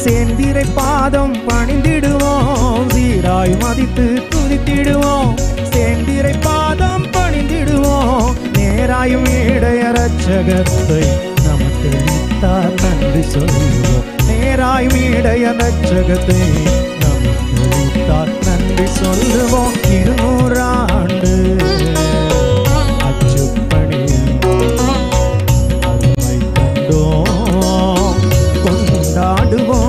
சேந்திரை பாதம் பணிந்திடுவோம் சீராய் மதித்து துதித்திடுவோம் சேந்திரை பாதம் பணிந்திடுவோம் நேராயும் இடைய ரட்சகத்தை நமக்கு அளித்தார் நன்றி சொல்லுவோம் நேராயும் இடைய ரட்சகத்தை நமக்கு அளித்தார் நன்றி சொல்லுவோம் இருநூறாண்டு அச்சுப்பணியில் அருமை கண்டோம் கொண்டாடுவோம்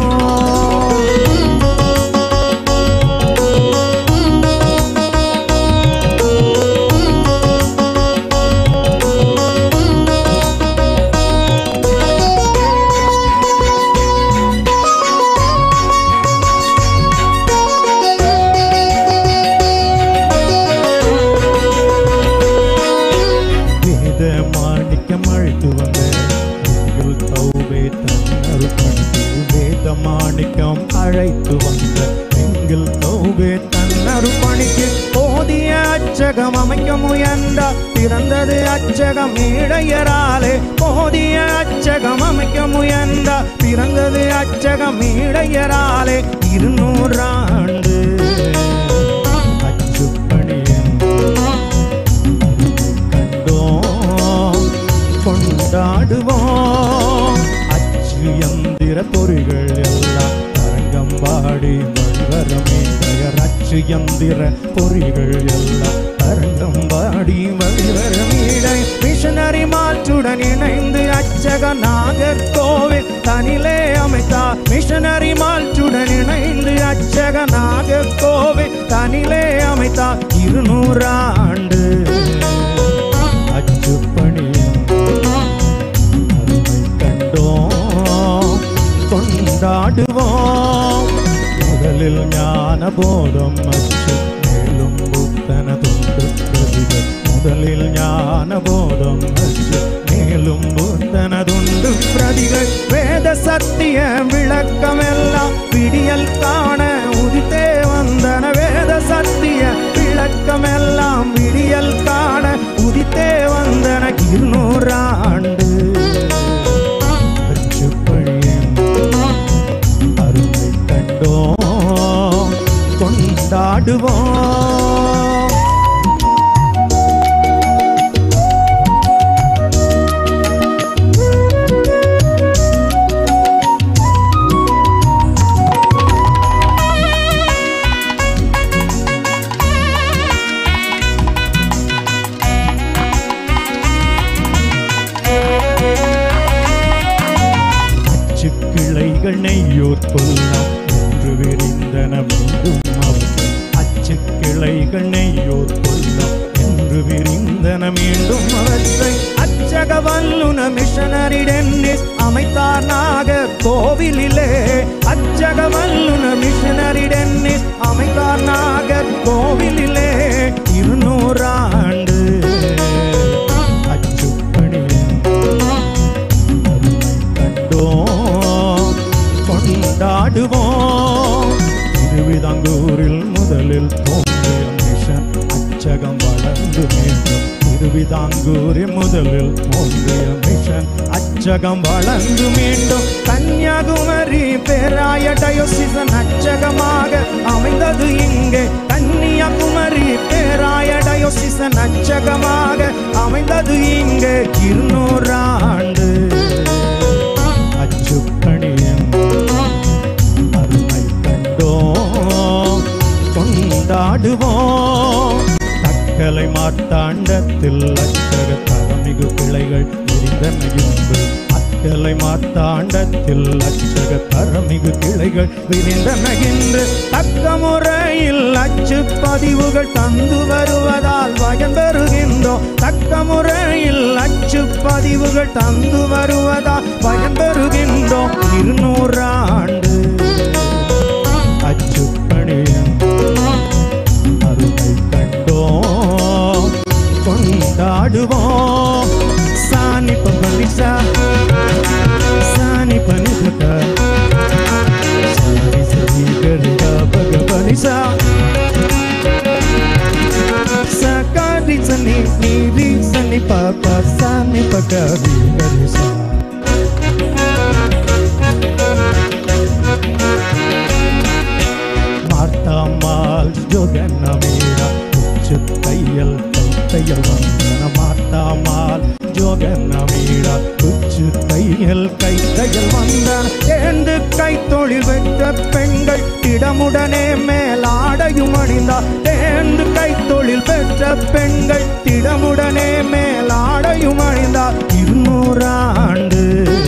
வேத மாணிக்கம் அழைத்து வந்த எங்கள் தௌபே தன்னரு பணிக்கு வேத மாணிக்கம் அழைத்து வந்த எங்கள் தௌபே தன்னரு பணிக்கு போதிய அச்சகம் அமைக்க முயன்றா பிறந்தது அச்சகம் இடையராலே போதிய அச்சகம் அமைக்க முயன்றா பிறந்தது அச்சகம் இடையராலே இருநூறாண்டு அச்சுப்பணியின் கண்டோம் கொண்டாடுவோம் அச்சு யந்திர பொறிகள் எல்லாம் அரங்கம்பாடி வழிவரமே பெயர் அச்சு யந்திர பொறிகள் எல்லாம் அரங்கம்பாடி வழிவரமீடை மிஷனரி மாற்றுடன் இணைந்து அச்சக நாகர்கோவில் தனிலே அமைத்தார் மிஷனரி மாற்றுடன் இணைந்து அச்சக நாகர்கோவில் தனிலே அமைத்தார் இருநூறாண்டு அச்சுப்பணியின் அருமை கண்டோம் கொண்டாடுவோம் முதலில் ஞான போதம் அச்சு மேலும் புத்தன தொண்டு பிரதிகள் முதலில் ஞான போதம் அச்சு மேலும் புத்தன தொண்டு பிரதிகள் வேத சத்திய விளக்கமெல்லாம் விடியல் காண உதித்தே வந்தன வேத சத்திய விளக்கமெல்லாம் விடியல் காண உதித்தே வந்தன இருநூறாண்டு அச்சுப்பழியின் அருமை கண்டோம் கொண்டாடுவோம் அச்சு கிளைகள் நெய்யோர் கொல்லாம் என்று விரிந்தன மீண்டும் அவர்கள் அச்சு கிளைகள் நெய்யோர் கொல்லாம் என்று விரிந்தன மீண்டும் அவற்றை அச்சக வல்லுன மிஷனரி டென்னிஸ் அமைத்தார் நாகர் கோவிலிலே அச்சக வல்லுன மிஷனரி டென்னிஸ் அமைத்தார் நாகர் கோவிலிலே இருநூறாண்டு அச்சுப்பணியின் அருமை கண்டோம் கொண்டாடுவோம் திருவிதாங்கூரில் முதலில் தோன்றிய மிஷன் அச்சகம் வளர்ந்து மீண்டும் திருவிதாங்கூரில் முதலில் தோன்றிய மிஷன் அச்சகம் வளர்ந்து மீண்டும் கன்னியாகுமரி பேராய டயோசிசன் அச்சகமாக அமைந்தது இங்கே கன்னியாகுமரி பேராய டயோசிசன் அச்சகமாக அமைந்தது இங்கே இருநூறாண்டு அச்சுப்பணியின் அருமை கண்டோம் கொண்டாடுவோம் தக்கலை மாத்தாண்டத்தில் அச்சக தரமிகு பிழைகள் விரிந்தன இன்பு அக்கலை மாத்தாண்டத்தில் அச்சக தரமிகு கிளைகள் விரிந்தன இன்று தக்க முறையில் அச்சு பதிவுகள் தந்து வருவதால் பயன் பெறுகின்றோம் தக்க முறையில் அச்சு பதிவுகள் தந்து வருவதால் பயன் பெறுகின்றோம் இருநூறாண்டு அச்சுப்பணியின் அருமை கண்டோம் கொண்டாடுவோம் சாணி பலிசா சாணி பனிதக சாரி சரி கரிக பகவனிசா சகாரி சனி நீரி சனி பாபா சாணி பகவி கரிசா பெண்கள் திடமுடனே மேலாடையும் அணிந்தார் தேர்ந்து கைத்தொழில் பெற்ற பெண்கள் திடமுடனே மேலாடையும் அணிந்தார் இருநூறாண்டு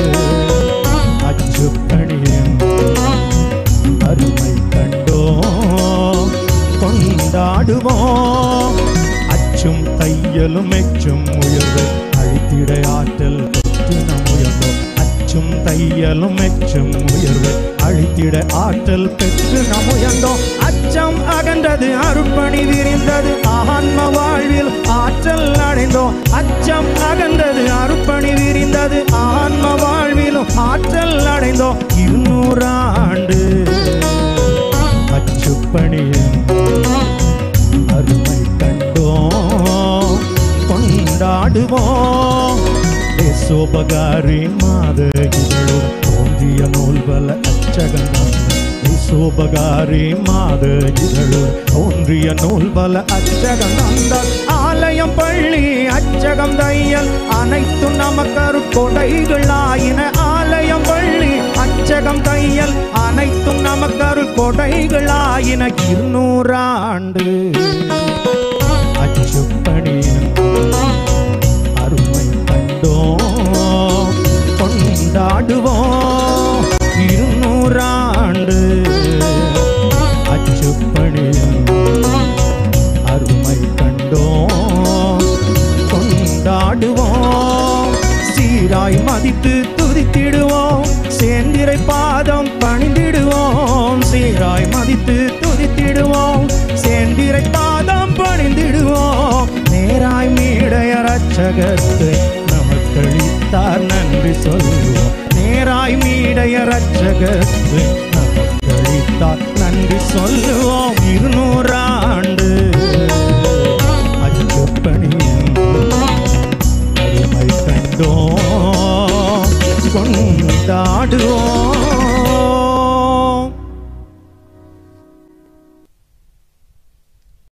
அச்சுப்பணியின் அருமை கண்டோம் கொண்டாடுவோம் அச்சும் தையலும் எச்சும் உயர்வை அழித்திட ஆற்றல் பெற்று நம் உயர்ந்தோம் அச்சும் தையலும் எச்சும் உயர்வை அழித்திட ஆற்றல் பெற்று நம் உயர்ந்தோம் அச்சம் அகன்றது அருட்பணி விரிந்தது ஆன்ம வாழ்வில் ஆற்றல் அடைந்தோம் அச்சம் அகன்றது அருட்பணி விரிந்தது ஆன்ம வாழ்விலும் ஆற்றல் அடைந்தோம் இருநூறாண்டு அச்சுப்பணியின் அருமை கண்டோம் கொண்டாடுவோம் தேசோபகாரி மாத இதழோடு தோன்றிய நூல்வல அச்சகன் தேசோபகாரி மாத இதழோடு தோன்றிய நூல்வல அச்சகம் நந்தால் ஆலயம் பள்ளி அச்சகம் தையல் அனைத்தும் நமக்கரு கொடைகளாயின ஆலயம் பள்ளி அச்சகம் தையல் அனைத்தும் நமக்கரு கொடைகளாயின இருநூறாண்டு அச்சுப்பணியின் அருமை கண்டோம் கொண்டாடுவோம் இருநூறாண்டு அச்சுப்பணியின் அருமை கண்டோம் கொண்டாடுவோம் சீராய் மதித்து துதித்திடுவோம் சேந்திரை பாதம் பணிந்திடுவோம் சீராய் மதித்து துதித்திடுவோம் சேந்திரை பாதம் பணிந்திடுவோம் நேராய் மீடைய ரட்சகத்தை நமக்களித்தார் நன்றி சொல்லுவோம் நேராய் மீடைய ரட்சகத்தை